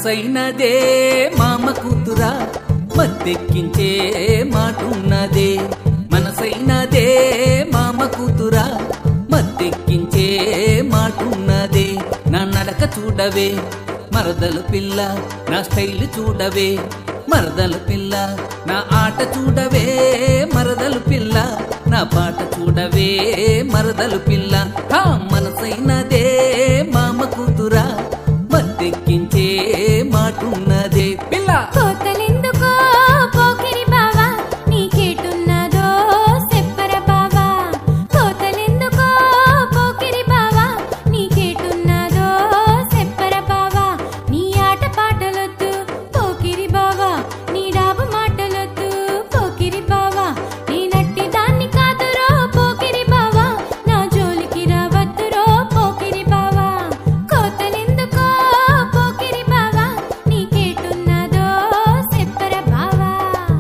మనసైనదే మామ కూతురా మత్తెక్కించే మాటున్నదే మనసైనదే మామ కూతురా మత్తెక్కించే మాటున్నదే నా నడక చూడవే మరదలు పిల్ల నా స్టైల్ చూడవే మరదలు పిల్ల నా ఆట చూడవే మరదలు పిల్ల నా పాట చూడవే మరదలు పిల్ల హా మనసైనదే మామ కూతురా మత్తెక్కించే మాటున్నదే పిల్ల కోతలెందుకో పోకిరి బావా నీకేటున్నదో సెప్పర బావా కోతలెందుకో పోకిరి బావా నీకేటున్నదో సెప్పర బావా నీ ఆట పాటలొద్దు పోకిరి బావా నీ డాబు మాటలొద్దు పోకిరి బావా నీ నట్టి దాన్ని కాదురో పోకిరి బావా నా జోలికి రావద్దురో పోకిరి బావా కోతలెందుకో పోకిరి బావా నీకేటున్నదో సెప్పర బావా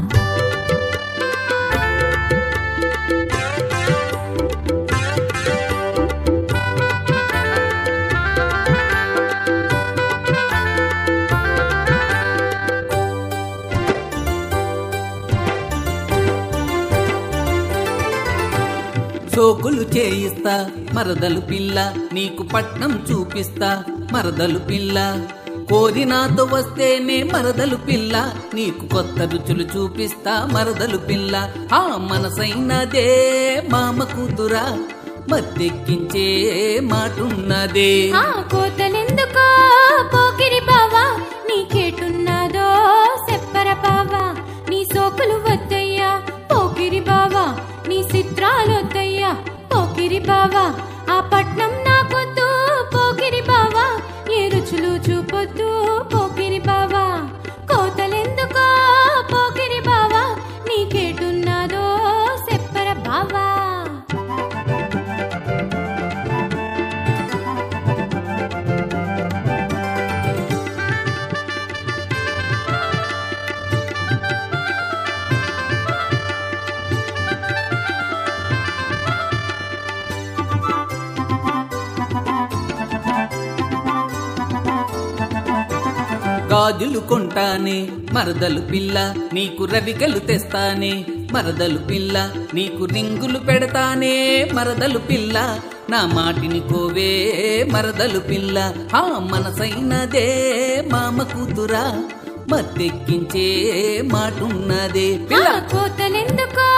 సోకులు చేయిస్తా మరదలు పిల్ల నీకు పట్నం చూపిస్తా మరదలు పిల్ల కోరి నాతో వస్తేనే మరదలు పిల్ల నీకు కొత్త రుచులు చూపిస్తా మరదలు పిల్ల ఆ మనసైనదే మామ కూతురా మత్తెక్కించే మాటున్నదే ఆ కోతలెందుకో పోకిరి బావా నీకేటున్నదో సెప్పర బావా నీ సోకులు వద్దయ్యా పోకిరి బావా నీ చిత్రాలొద్దయ్యా పోకిరి బావా ఆ పట్నం నాకొద్దు పోకిరి బావా ఏ రుచులు చూపొద్దు పోకిరి బావా కోతలెందుకో పోకిరి బావా నీకేటున్నదో సెప్పర బావా గాజులు కొంటానే మరదలు పిల్ల నీకు రవికలు తెస్తానే మరదలు పిల్ల నీకు రింగులు పెడతానే మరదలు పిల్ల నా మాటిని కోవే మరదలు పిల్ల ఆ మనసైనదే మామ కూతురా మత్తెక్కించే మాటున్నదే పిల్ల ఆ కోతలెందుకో